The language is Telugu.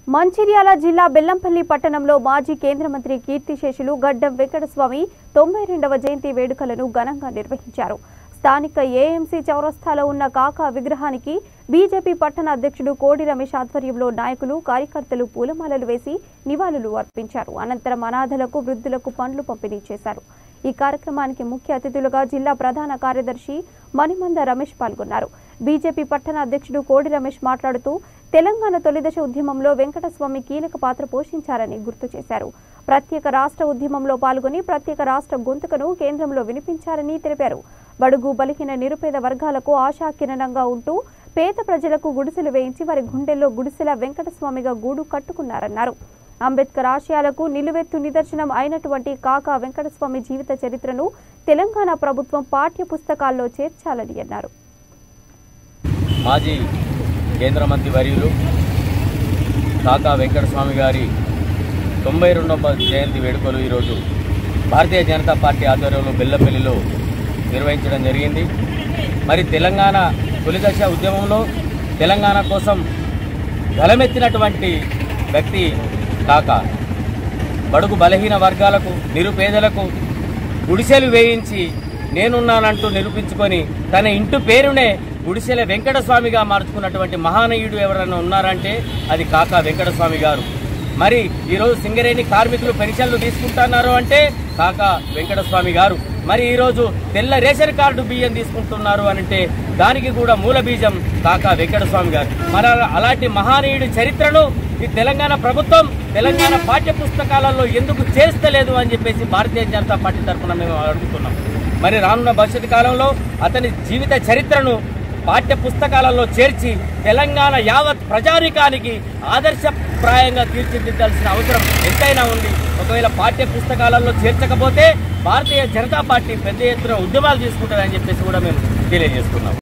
మంచిర్యాల జిల్లా బెల్లంపల్లి పట్టణంలో మాజీ కేంద్ర మంత్రి కీర్తిశేషులు గడ్డం వెంకటస్వామి తొంభై రెండవ జయంతి వేడుకలను ఘనంగా నిర్వహించారు స్థానిక ఏఎంసీ చౌరస్తాలో ఉన్న కాకా విగ్రహానికి బీజేపీ పట్టణ అధ్యక్షుడు కోడి రమేష్ ఆధ్వర్యంలో నాయకులు కార్యకర్తలు పూలమాలలు వేసి నివాళులు అర్పించారు అనంతరం అనాథలకు వృద్ధులకు పండ్లు పంపిణీ చేశారు ఈ కార్యక్రమానికి ముఖ్య అతిథులుగా జిల్లా ప్రధాన కార్యదర్శి మణిమంద రమేష్ పాల్గొన్నారు బీజేపీ పట్టణ అధ్యక్షుడు కోడి రమేష్ మాట్లాడుతూ తెలంగాణ తొలిదశ ఉద్యమంలో వెంకటస్వామి కీలక పాత్ర పోషించారని గుర్తు చేశారు ప్రత్యేక రాష్ట్ర ఉద్యమంలో పాల్గొని ప్రత్యేక రాష్ట్ర గొంతుకను కేంద్రంలో వినిపించారని తెలిపారు బడుగు బలిహీన నిరుపేద వర్గాలకు ఆశాకిరణంగా ఉంటూ పేద ప్రజలకు గుడిసెలు వేయించి వారి గుండెల్లో గుడిసెల వెంకటస్వామిగా గూడు కట్టుకున్నారన్నారు అంబేద్కర్ ఆశయాలకు నిలువెత్తు నిదర్శనం అయినటువంటి కాకా వెంకటస్వామి జీవిత చరిత్రను తెలంగాణ ప్రభుత్వం పాఠ్య పుస్తకాల్లో చేర్చాలని అన్నారు మాజీ కేంద్ర మంత్రి వర్యులు కాకా వెంకటస్వామి గారి తొంభై రెండవ జయంతి వేడుకలు ఈరోజు భారతీయ జనతా పార్టీ ఆధ్వర్యంలో బెల్లపల్లిలో నిర్వహించడం జరిగింది మరి తెలంగాణ తొలిదశ ఉద్యమంలో తెలంగాణ కోసం గలమెత్తినటువంటి వ్యక్తి కాకా బడుగు బలహీన వర్గాలకు నిరుపేదలకు గుడిసెలు వేయించి నేనున్నానంటూ నిరూపించుకొని తన ఇంటి పేరునే గుడిసెల వెంకటస్వామిగా మార్చుకున్నటువంటి మహానీయుడు ఎవరైనా ఉన్నారంటే అది కాకా వెంకటస్వామి గారు మరి ఈరోజు సింగరేణి కార్మికులు పెన్షన్లు తీసుకుంటున్నారు అంటే కాకా వెంకటస్వామి గారు మరి ఈరోజు తెల్ల రేషన్ కార్డు బియ్యం తీసుకుంటున్నారు అని అంటే దానికి కూడా మూల బీజం కాకా వెంకటస్వామి గారు మరి అలా- అలాంటి మహానీయుడి చరిత్రను ఈ తెలంగాణ ప్రభుత్వం తెలంగాణ పాఠ్య పుస్తకాలలో ఎందుకు చేస్తలేదు అని చెప్పేసి భారతీయ జనతా పార్టీ తరఫున మేము అడుగుతున్నాం మరి రానున్న భవిష్యత్తు కాలంలో అతని జీవిత చరిత్రను పాఠ్య పుస్తకాలలో చేర్చి తెలంగాణ యావత్ ప్రజానికానికి ఆదర్శప్రాయంగా తీర్చిదిద్దాల్సిన అవసరం ఎంతైనా ఉంది ఒకవేళ పాఠ్య పుస్తకాలలో చేర్చకపోతే భారతీయ జనతా పార్టీ పెద్ద ఎత్తున ఉద్యమాలు తీసుకుంటుందని చెప్పేసి కూడా మేము తెలియజేస్తున్నాం